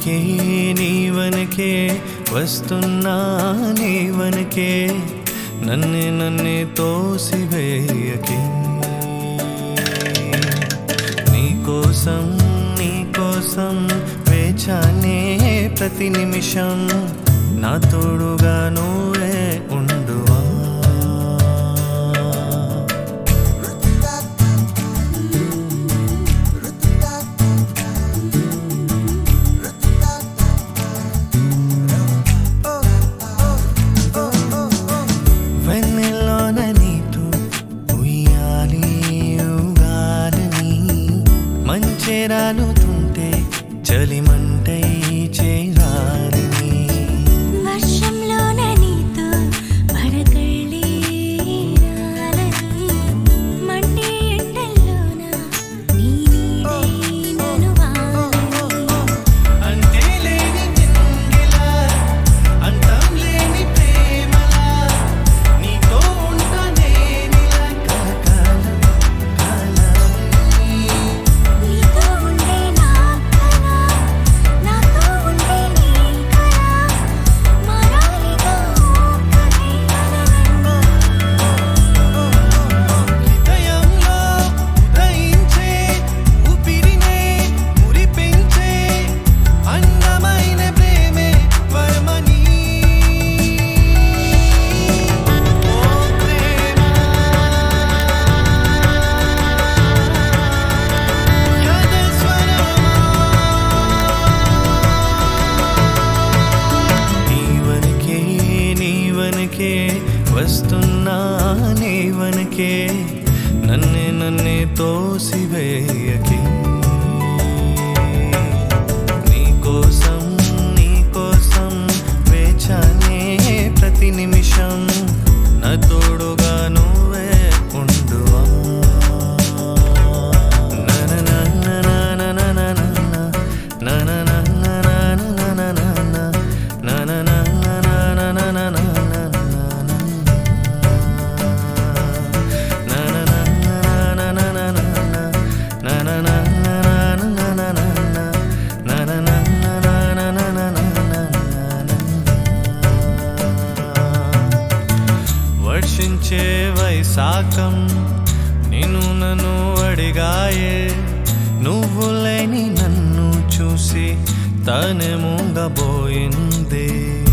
నీవనకే నీవనకే వస్తున్నా నీవనకే నన్నే నన్నే తోసివేయకే నీకోసం నీకోసం వేచానే ప్రతి నిమిషం నా తోడుగా నువ్వే ఉండువా వెన్నెల్లోన నీతో ఉయ్యాలి ఊగాలని మంచెరాలుతుంటే చలిమంటై చేరాలని వర్షంలోన నీతో పడకళ్ళి రాలని మండే ఎండల్లోన నీ నీడై నన్ను వాలని అంటే లేని నింగిలా అంతం లేని ప్రేమలా నీతో ఉంటా నేనిలా కలకాలం కాలమై నీతో ఉండే నా కల నాతో ఉండే నీ కల మారాలిగా ఒక్కటే హృదయంలో ఉదయించే ఊపిరినే మురిపించే అందమైన ప్రేమే వరమని ఓ ప్రేమ నీవనకే నీవనకే వస్తున్నా నీవనకే నన్నే నన్నే తోసివేయకే నీకోసం నీకోసం వేచానే ప్రతి నిమిషం నా తోడుగా నువ్వే ఉండువా వర్షించే వైశాఖం నిన్ను నన్ను అడిగాయే నువ్వు లేని నన్ను చూసి తనే మూగబోయిందే